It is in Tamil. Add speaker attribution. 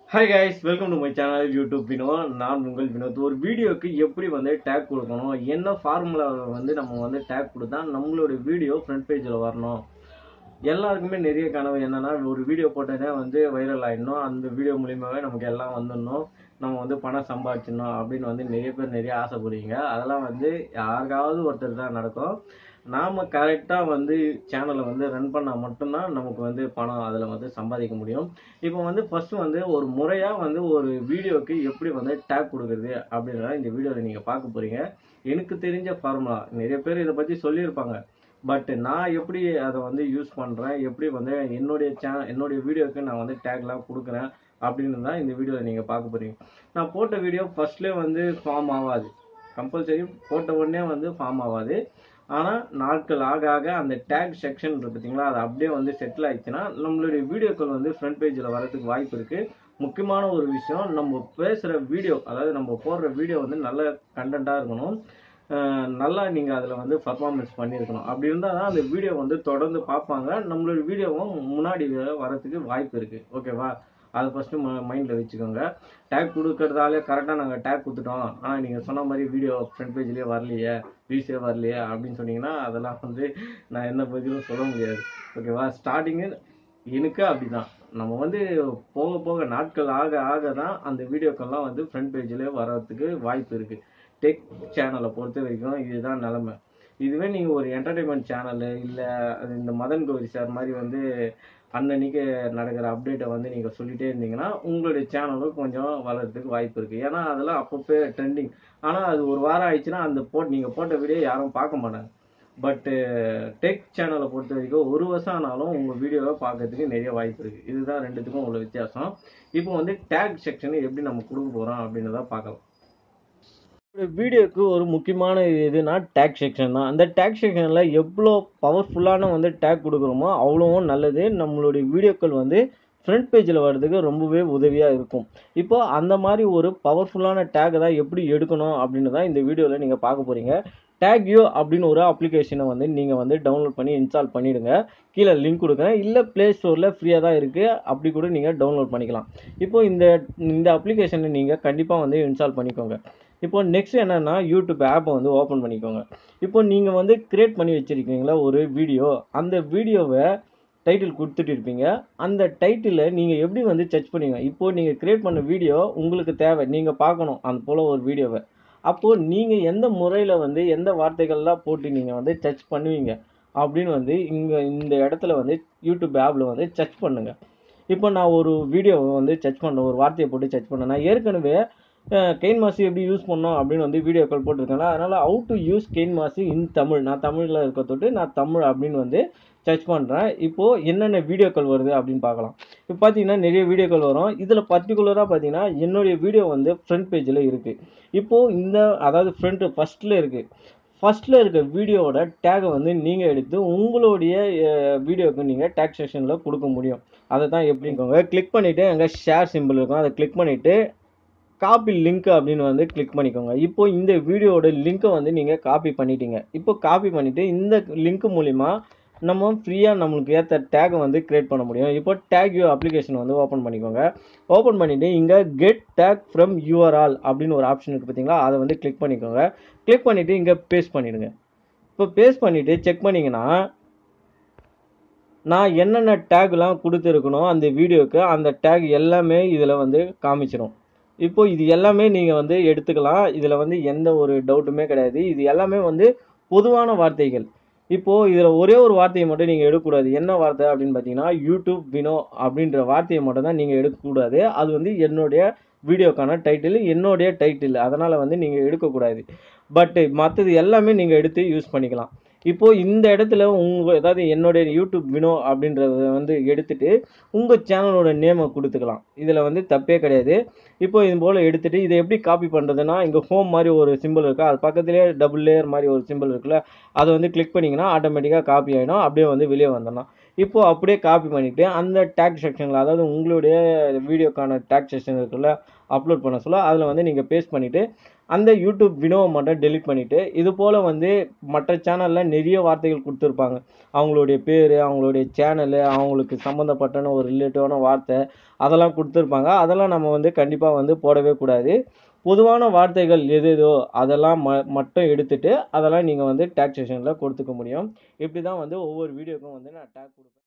Speaker 1: hi guys welcome to my channel YouTube Vinod நான் உங்கள் வினோத் ஒரு வீடியோக்கு எப்படி வந்து டேக் கொடுக்கணும் என்ன ஃபார்முலா வந்து நம்ம வந்து டேக் கொடுத்தா நம்மளோட வீடியோ ஃப்ரண்ட் பேஜில் வரணும் எல்லாருக்குமே நிறைய கனவு என்னன்னா ஒரு வீடியோ போட்டதே வந்து வைரல் ஆயிடணும் அந்த வீடியோ மூலியமாவே நமக்கு எல்லாம் வந்துடணும் நம்ம வந்து பணம் சம்பாதிச்சிடணும் அப்படின்னு வந்து நிறைய பேர் நிறைய ஆசைப்படுவீங்க அதெல்லாம் வந்து யாருக்காவது ஒருத்தர் தான் நடக்கும் நாம கரெக்டாக வந்து சேனலை வந்து ரன் பண்ணால் மட்டும்தான் நமக்கு வந்து பணம் அதில் வந்து சம்பாதிக்க முடியும் இப்போ வந்து ஃபர்ஸ்ட் வந்து ஒரு முறையாக வந்து ஒரு வீடியோக்கு எப்படி வந்து டேக் கொடுக்குறது அப்படின்றத இந்த வீடியோவில் நீங்கள் பார்க்க போறீங்க எனக்கு தெரிஞ்ச ஃபார்முலா நிறைய பேர் இதை பற்றி சொல்லியிருப்பாங்க பட் நான் எப்படி அதை வந்து யூஸ் பண்ணுறேன் எப்படி வந்து என்னுடைய சே என்னுடைய வீடியோக்கு நான் வந்து டேக்லாம் கொடுக்குறேன் அப்படின்னு தான் இந்த வீடியோவில் நீங்கள் பார்க்க போறீங்க நான் போட்ட வீடியோ ஃபர்ஸ்ட்லேயே வந்து ஃபார்ம் ஆகாது கம்பல்சரி போட்ட உடனே வந்து ஃபார்ம் ஆகாது ஆனால் நாட்கள் ஆக ஆக அந்த டேக் செக்ஷன் இருக்கு பார்த்தீங்களா அது அப்படியே வந்து செட்டில் ஆயிடுச்சுன்னா நம்மளுடைய வீடியோக்கள் வந்து ஃப்ரண்ட் பேஜில் வரதுக்கு வாய்ப்பு இருக்கு முக்கியமான ஒரு விஷயம் நம்ம பேசுகிற வீடியோ அதாவது நம்ம போடுற வீடியோ வந்து நல்ல கண்டென்ட்டாக இருக்கணும் அஹ் நல்லா நீங்கள் அதில் வந்து பர்ஃபார்மன்ஸ் பண்ணியிருக்கணும் அப்படி இருந்தால் தான் அந்த வீடியோ வந்து தொடர்ந்து பார்ப்பாங்க நம்மளோட வீடியோவும் முன்னாடி வரதுக்கு வாய்ப்பு இருக்குது ஓகேவா அதை ஃபஸ்ட்டு மைண்டில் வச்சுக்கோங்க டேக் கொடுக்கறதாலே கரெக்டாக நாங்கள் டேக் கொடுத்துட்டோம் ஆனால் நீங்கள் சொன்ன மாதிரி வீடியோ ஃப்ரண்ட் பேஜ்லேயே வரலையே வியூஸே வரலையே அப்படின்னு சொன்னீங்கன்னா அதெல்லாம் வந்து நான் என்ன பதிலும் சொல்ல முடியாது ஓகேவா ஸ்டார்டிங்கு எனக்கு அப்படிதான் நம்ம வந்து போக போக நாட்கள் ஆக ஆக தான் அந்த வீடியோக்கெல்லாம் வந்து ஃப்ரண்ட் பேஜ்லேயே வர்றதுக்கு வாய்ப்பு இருக்குது டெக் சேனலை பொறுத்த வரைக்கும் இதுதான் நிலமை இதுவே நீங்கள் ஒரு என்டர்டைன்மெண்ட் சேனலு இல்லை இந்த மதன் கௌரி சார் மாதிரி வந்து அன்னன்னைக்கு நடக்கிற அப்டேட்டை வந்து நீங்கள் சொல்லிட்டே இருந்தீங்கன்னா உங்களுடைய சேனலும் கொஞ்சம் வளர்றதுக்கு வாய்ப்பு இருக்குது ஏன்னா அதெல்லாம் அப்பப்போ ட்ரெண்டிங் ஆனால் அது ஒரு வாரம் ஆயிடுச்சுன்னா அந்த போட் நீங்கள் போட்ட வீடியோ யாரும் பார்க்க மாட்டாங்க பட்டு டெக் சேனலை பொறுத்த வரைக்கும் ஒரு வருஷம் ஆனாலும் உங்கள் வீடியோவை பார்க்கறதுக்கு நிறைய வாய்ப்பு இருக்குது இதுதான் ரெண்டுத்துக்கும் உள்ள வித்தியாசம் இப்போ வந்து டேக் செக்ஷன் எப்படி நம்ம கொடுக்க போகிறோம் அப்படின்னு தான் பார்க்கலாம் ஒரு வீடியோக்கு ஒரு முக்கியமான இதுனா டேக் செக்ஷன் தான் அந்த டேக் செக்ஷனில் எவ்வளோ பவர்ஃபுல்லான வந்து டேக் கொடுக்குறோமோ அவ்வளோவும் நல்லது நம்மளுடைய வீடியோக்கள் வந்து ஃப்ரண்ட் பேஜில் வர்றதுக்கு ரொம்பவே உதவியாக இருக்கும் இப்போ அந்த மாதிரி ஒரு பவர்ஃபுல்லான டேக் தான் எப்படி எடுக்கணும் அப்படின்னு தான் இந்த வீடியோவில் நீங்கள் பார்க்க போகிறீங்க டேக்யூ அப்படின்னு ஒரு அப்ளிகேஷனை வந்து நீங்கள் வந்து டவுன்லோட் பண்ணி இன்ஸ்டால் பண்ணிவிடுங்க கீழே லிங்க் கொடுக்குறேன் இல்லை ப்ளே ஸ்டோரில் ஃப்ரீயாக தான் இருக்குது அப்படி கூட நீங்கள் டவுன்லோட் பண்ணிக்கலாம் இப்போ இந்த இந்த அப்ளிகேஷனை நீங்கள் கண்டிப்பாக வந்து இன்ஸ்டால் பண்ணிக்கோங்க இப்போ நெக்ஸ்ட் என்னன்னா யூடியூப் ஆப்பை வந்து ஓப்பன் பண்ணிக்கோங்க இப்போ நீங்கள் வந்து கிரியேட் பண்ணி வச்சுருக்கீங்களா ஒரு வீடியோ அந்த வீடியோவை டைட்டில் கொடுத்துட்டு இருப்பீங்க அந்த டைட்டிலை நீங்கள் எப்படி வந்து சர்ச் பண்ணுவீங்க இப்போது நீங்கள் கிரியேட் பண்ண வீடியோ உங்களுக்கு தேவை நீங்கள் பார்க்கணும் அந்த போல் ஒரு வீடியோவை அப்போது நீங்கள் எந்த முறையில் வந்து எந்த வார்த்தைகள்லாம் போட்டு நீங்கள் வந்து சர்ச் பண்ணுவீங்க அப்படின்னு வந்து இங்கே இந்த இடத்துல வந்து யூடியூப் ஆப்பில் வந்து சர்ச் பண்ணுங்கள் இப்போ நான் ஒரு வீடியோவை வந்து சர்ச் பண்ணுறேன் ஒரு வார்த்தையை போட்டு சர்ச் பண்ணேன் நான் ஏற்கனவே கெயின் மாசி எப்படி யூஸ் பண்ணோம் அப்படின்னு வந்து வீடியோ கால் போட்டிருக்கேன் அதனால் how to use KineMaster in Tamil நான் தமிழில் இருக்க தொட்டு நான் தமிழ் அப்படின்னு வந்து சர்ச் பண்ணுறேன் இப்போது என்னென்ன வீடியோக்கள் வருது அப்படின்னு பார்க்கலாம் இப்போ பார்த்தீங்கன்னா நிறைய வீடியோக்கள் வரும் இதில் பர்டிகுலராக பார்த்தீங்கன்னா என்னுடைய வீடியோ வந்து ஃப்ரண்ட் பேஜில் இருக்குது இப்போது இந்த அதாவது ஃப்ரண்ட்டு ஃபஸ்ட்டில் இருக்குது ஃபஸ்ட்டில் இருக்க வீடியோவோட டேகை வந்து நீங்கள் எடுத்து உங்களுடைய வீடியோவுக்கு நீங்கள் டேக் செக்ஷனில் கொடுக்க முடியும் அதை தான் எப்படிங்கோங்க கிளிக் பண்ணிவிட்டு எங்கே ஷேர் சிம்பிள் இருக்கும் அதை கிளிக் பண்ணிவிட்டு காப்பி லிங்க் அப்படின்னு வந்து கிளிக் பண்ணிக்கோங்க இப்போ இந்த வீடியோவோட லிங்க்கை வந்து நீங்கள் காப்பி பண்ணிட்டீங்க இப்போ காப்பி பண்ணிவிட்டு இந்த லிங்க் மூலிமா நம்ம ஃப்ரீயாக நம்மளுக்கு ஏற்ற டேகை வந்து க்ரியேட் பண்ண முடியும் இப்போ டேக் யூ அப்ளிகேஷன் வந்து ஓப்பன் பண்ணிக்கோங்க ஓப்பன் பண்ணிவிட்டு இங்கே கெட் டேக் ஃப்ரம் யூஆர்ஆல் அப்படின்னு ஒரு ஆப்ஷன் இருக்குது பார்த்தீங்களா அதை வந்து கிளிக் பண்ணிக்கோங்க கிளிக் பண்ணிவிட்டு இங்கே பேஸ்ட் பண்ணிவிடுங்க இப்போ பேஸ்ட் பண்ணிவிட்டு செக் பண்ணிங்கன்னா நான் என்னென்ன டேக்லாம் கொடுத்துருக்கணும் அந்த வீடியோக்கு அந்த டேக் எல்லாமே இதில் வந்து காமிச்சிடும் இப்போ இது எல்லாமே நீங்கள் வந்து எடுத்துக்கலாம் இதில் வந்து எந்த ஒரு டவுட்டுமே கிடையாது இது எல்லாமே வந்து பொதுவான வார்த்தைகள் இப்போது இதில் ஒரே ஒரு வார்த்தையை மட்டும் நீங்கள் எடுக்கக்கூடாது என்ன வார்த்தை அப்படின்னு பார்த்தீங்கன்னா யூடியூப் வினோ அப்படின்ற வார்த்தையை மட்டும் தான் நீங்கள் எடுக்கக்கூடாது அது வந்து என்னுடைய வீடியோக்கான டைட்டில் என்னுடைய டைட்டில் அதனால் வந்து நீங்கள் எடுக்கக்கூடாது பட்டு மற்றது எல்லாமே நீங்கள் எடுத்து யூஸ் பண்ணிக்கலாம் இப்போது இந்த இடத்துல உங்கள் ஏதாவது என்னுடைய யூடியூப் வினோ அப்படின்றத வந்து எடுத்துட்டு உங்கள் சேனலோட நேமை கொடுத்துக்கலாம் இதில் வந்து தப்பே கிடையாது இப்போ இது போல் எடுத்துகிட்டு இதை எப்படி காப்பி பண்ணுறதுன்னா இங்கே ஹோம் மாதிரி ஒரு சிம்பிள் இருக்குது அது பக்கத்துலேயே டபுள் லேயர் மாதிரி ஒரு சிம்பிள் இருக்குல்ல அதை வந்து கிளிக் பண்ணிங்கன்னா ஆட்டோமேட்டிக்காக காப்பி ஆகிடும் அப்படியே வந்து வெளியே வந்துடலாம் இப்போது அப்படியே காப்பி பண்ணிவிட்டு அந்த டேக் செக்ஷனில் அதாவது உங்களுடைய வீடியோக்கான டேக் செக்ஷன் இருக்குல்ல அப்லோட் பண்ண சொல்ல அதில் வந்து நீங்கள் பேஸ்ட் பண்ணிவிட்டு அந்த யூடியூப் வினோவை மட்டும் டெலிட் பண்ணிவிட்டு இது போல் வந்து மற்ற சேனலில் நிறைய வார்த்தைகள் கொடுத்துருப்பாங்க அவங்களுடைய பேர் அவங்களுடைய சேனலு அவங்களுக்கு சம்மந்தப்பட்டன ஒரு ரிலேட்டிவான வார்த்தை அதெல்லாம் கொடுத்துருப்பாங்க அதெல்லாம் நம்ம வந்து கண்டிப்பாக வந்து போடவே கூடாது பொதுவான வார்த்தைகள் எது எதோ அதெல்லாம் ம மட்டும் எடுத்துட்டு அதெல்லாம் நீங்கள் வந்து டேக் செஷனில் கொடுத்துக்க முடியும் இப்படி தான் வந்து ஒவ்வொரு வீடியோக்கும் வந்து நான் டேக் கொடுப்பேன்